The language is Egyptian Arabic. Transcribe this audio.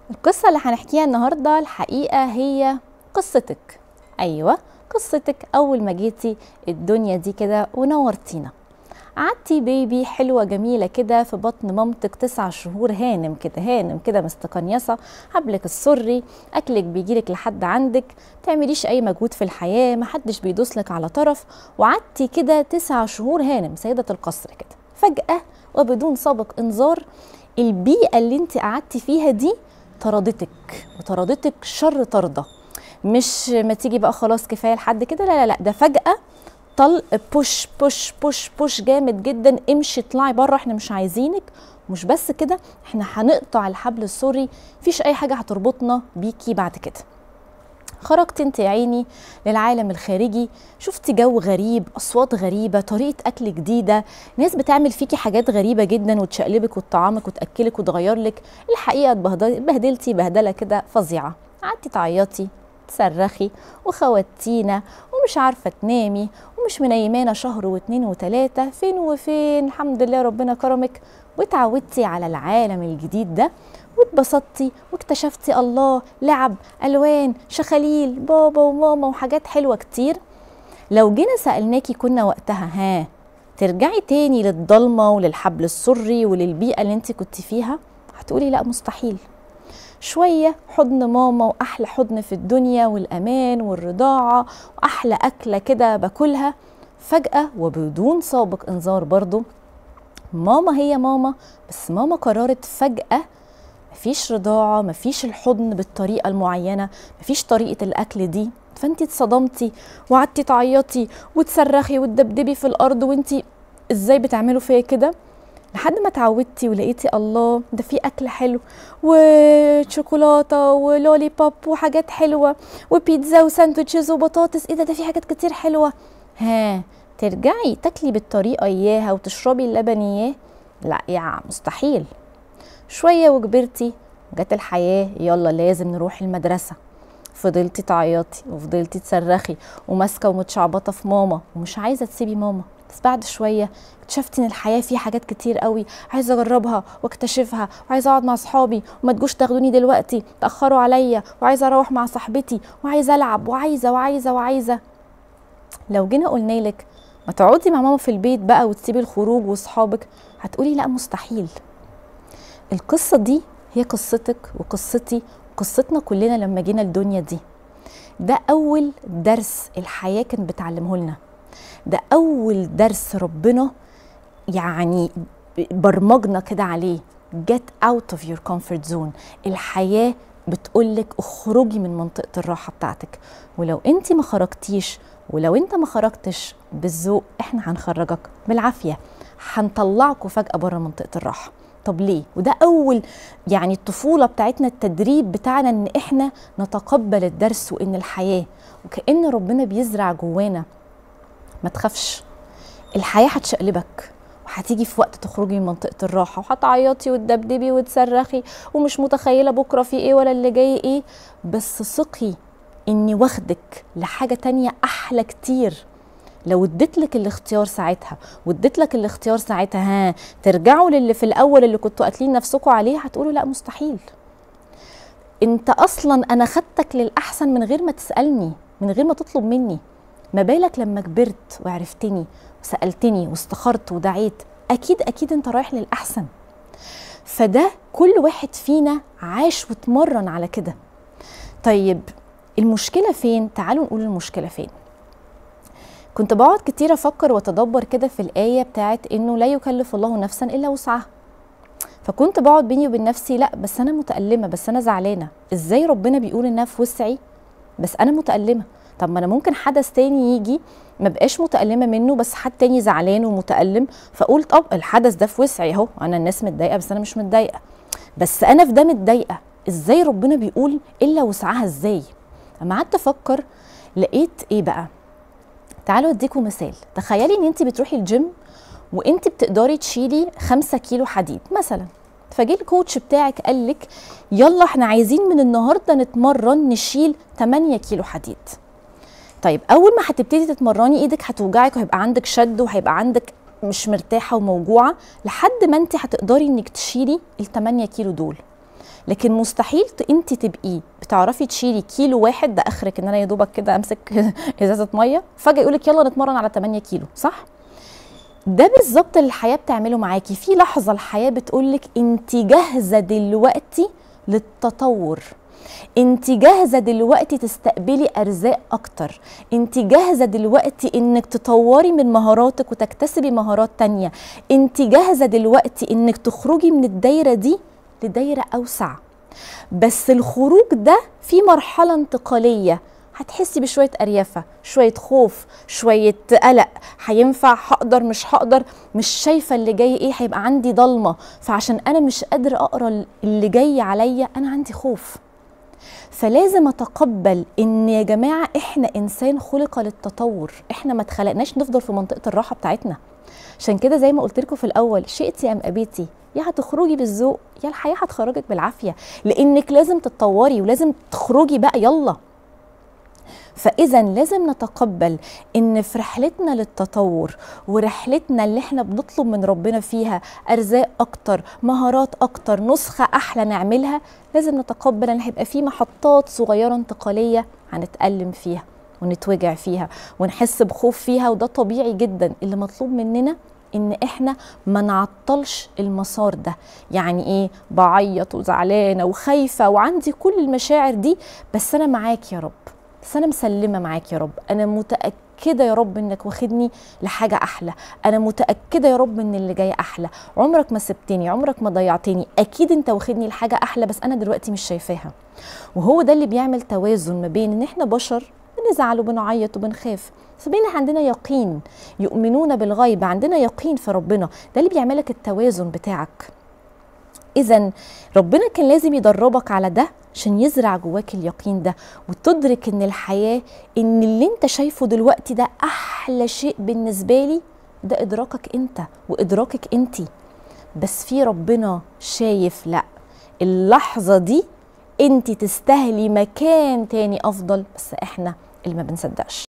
القصة اللي هنحكيها النهاردة الحقيقة هي قصتك أيوة قصتك أول ما جيتي الدنيا دي كده ونورتينا قعدتي بيبي حلوة جميلة كده في بطن مامتك تسع شهور هانم كده هانم كده مستقنيصة حبلك السري أكلك بيجيلك لحد عندك تعمليش أي مجهود في الحياة محدش بيدوسلك على طرف وقعدتي كده تسع شهور هانم سيدة القصر كده فجأة وبدون سابق إنذار البيئة اللي انت قعدتي فيها دي طردتك وطردتك شر طردة مش ما تيجي بقى خلاص كفاية لحد كده لا لا لا ده فجأة طلق بوش بوش بوش بوش جامد جدا امشي اطلعي بره احنا مش عايزينك مش بس كده احنا هنقطع الحبل السري مفيش اي حاجة هتربطنا بيكي بعد كده خرجت انت يا عيني للعالم الخارجي شفتي جو غريب اصوات غريبه طريقه اكل جديده ناس بتعمل فيكي حاجات غريبه جدا وتشقلبك وتطعمك وتاكلك وتغير لك الحقيقه اتبهدلتي بهدله كده فظيعه قعدتي تعيطي تصرخي وخواتينا ومش عارفه تنامي ومش منيمانه شهر واتنين وتلاته فين وفين الحمد لله ربنا كرمك واتعودتي على العالم الجديد ده واتبسطتي واكتشفتي الله لعب الوان شخاليل بابا وماما وحاجات حلوه كتير لو جينا سالناكي كنا وقتها ها ترجعي تاني للضلمه وللحبل السري وللبيئه اللي انت كنت فيها هتقولي لا مستحيل شوية حضن ماما وأحلى حضن في الدنيا والأمان والرضاعة وأحلى أكلة كده باكلها فجأة وبدون سابق إنذار برضو ماما هي ماما بس ماما قررت فجأة مفيش رضاعة مفيش الحضن بالطريقة المعينة مفيش طريقة الأكل دي فانت اتصدمتي وقعدتي تعيطي وتصرخي وتدبدبي في الأرض وانت ازاي بتعملوا فيا كده لحد ما اتعودتي ولقيتي الله ده في اكل حلو وشوكولاته ولولي بوب وحاجات حلوه وبيتزا وساندوتشز وبطاطس ايه ده ده في حاجات كتير حلوه ها ترجعي تاكلي بالطريقه اياها وتشربي اللبن اياه لا يا مستحيل شويه وكبرتي جت الحياه يلا لازم نروح المدرسه فضلتي تعيطي وفضلتي تصرخي وماسكه ومتشعبطه في ماما ومش عايزه تسيبي ماما بس بعد شويه اكتشفت ان الحياه فيها حاجات كتير قوي عايزه اجربها واكتشفها وعايزه اقعد مع اصحابي وما تجوش تاخدوني دلوقتي تاخروا عليا وعايزه اروح مع صاحبتي وعايزه العب وعايزه وعايزه وعايزه لو جينا قلنا لك ما تقعدي مع ماما في البيت بقى وتسيبي الخروج واصحابك هتقولي لا مستحيل القصه دي هي قصتك وقصتي وقصتنا كلنا لما جينا الدنيا دي ده اول درس الحياه كانت بتعلمه لنا ده اول درس ربنا يعني برمجنا كده عليه get out of your comfort zone الحياة بتقولك اخرجي من منطقة الراحة بتاعتك ولو انت ما خرجتيش ولو انت ما خرجتش بالذوق احنا هنخرجك بالعافية هنطلعكوا فجأة بره منطقة الراحة طب ليه وده اول يعني الطفولة بتاعتنا التدريب بتاعنا ان احنا نتقبل الدرس وان الحياة وكأن ربنا بيزرع جوانا ما تخافش الحياه هتشقلبك وهتيجي في وقت تخرجي من منطقه الراحه وهتعيطي وتدبدبي وتصرخي ومش متخيله بكره في ايه ولا اللي جاي ايه بس ثقي اني واخدك لحاجه تانية احلى كتير لو اديت لك الاختيار ساعتها واديت لك الاختيار ساعتها ها ترجعوا للي في الاول اللي كنتوا قاتلين نفسكم عليه هتقولوا لا مستحيل انت اصلا انا خدتك للاحسن من غير ما تسالني من غير ما تطلب مني ما بالك لما كبرت وعرفتني وسألتني واستخرت ودعيت أكيد أكيد أنت رايح للأحسن فده كل واحد فينا عاش واتمرن على كده طيب المشكلة فين؟ تعالوا نقول المشكلة فين كنت بقعد كتير أفكر وأتدبر كده في الآية بتاعت إنه لا يكلف الله نفسا إلا وسعها فكنت بقعد بيني وبين نفسي لا بس أنا متألمة بس أنا زعلانة إزاي ربنا بيقول إنها في وسعي بس أنا متألمة طب ما انا ممكن حدث تاني يجي ما بقاش متألمة منه بس حد تاني زعلان ومتألم فأقول طب الحدث ده في وسعي اهو أنا الناس متضايقة بس أنا مش متضايقة بس أنا في ده متضايقة إزاي ربنا بيقول إلا وسعها إزاي أما قعدت أفكر لقيت إيه بقى تعالوا أديكم مثال تخيلي إن أنت بتروحي الجيم وأنت بتقدري تشيلي خمسة كيلو حديد مثلا فجه الكوتش بتاعك قال لك يلا احنا عايزين من النهارده نتمرن نشيل 8 كيلو حديد طيب اول ما هتبتدي تتمرني ايدك هتوجعك وهيبقى عندك شد وهيبقى عندك مش مرتاحه وموجوعه لحد ما انت هتقدري انك تشيلي ال 8 كيلو دول لكن مستحيل انت تبقي بتعرفي تشيلي كيلو واحد ده اخرك ان انا يا دوبك كده امسك ازازه ميه فجاه يقولك يلا نتمرن على 8 كيلو صح ده بالظبط اللي الحياه بتعمله معاكي في لحظه الحياه بتقولك انت جاهزه دلوقتي للتطور انت جاهزه دلوقتي تستقبلي ارزاق اكتر انت جاهزه دلوقتي انك تطوري من مهاراتك وتكتسبي مهارات تانية انت جاهزه دلوقتي انك تخرجي من الدايره دي لدايره اوسع بس الخروج ده في مرحله انتقاليه هتحسي بشويه اريافه شويه خوف شويه قلق هينفع هقدر مش هقدر مش شايفه اللي جاي ايه هيبقى عندي ضلمه فعشان انا مش قادره اقرا اللي جاي عليا انا عندي خوف فلازم اتقبل ان يا جماعه احنا انسان خلق للتطور احنا ما اتخلقناش نفضل في منطقه الراحه بتاعتنا عشان كده زي ما قلت لكم في الاول شئتي ام ابيتي يا هتخرجي بالذوق يا الحياه هتخرجك بالعافيه لانك لازم تتطوري ولازم تخرجي بقى يلا فاذا لازم نتقبل ان في رحلتنا للتطور ورحلتنا اللي احنا بنطلب من ربنا فيها ارزاق اكتر مهارات اكتر نسخه احلى نعملها لازم نتقبل ان هيبقى في محطات صغيره انتقاليه هنتالم فيها ونتوجع فيها ونحس بخوف فيها وده طبيعي جدا اللي مطلوب مننا ان احنا ما نعطلش المسار ده يعني ايه بعيط وزعلانه وخايفه وعندي كل المشاعر دي بس انا معاك يا رب بس انا مسلمه معاك يا رب انا متاكده يا رب انك واخدني لحاجه احلى انا متاكده يا رب ان اللي جاي احلى عمرك ما سبتني عمرك ما ضيعتني اكيد انت واخدني لحاجه احلى بس انا دلوقتي مش شايفاها وهو ده اللي بيعمل توازن ما بين ان احنا بشر بنزعل وبنعيط وبنخاف بس بين عندنا يقين يؤمنون بالغيب عندنا يقين في ربنا ده اللي بيعملك التوازن بتاعك اذا ربنا كان لازم يدربك على ده عشان يزرع جواك اليقين ده وتدرك ان الحياه ان اللي انت شايفه دلوقتي ده احلى شيء بالنسبه لي ده ادراكك انت وادراكك انت بس في ربنا شايف لا اللحظه دي انت تستاهلي مكان تاني افضل بس احنا اللي ما بنصدقش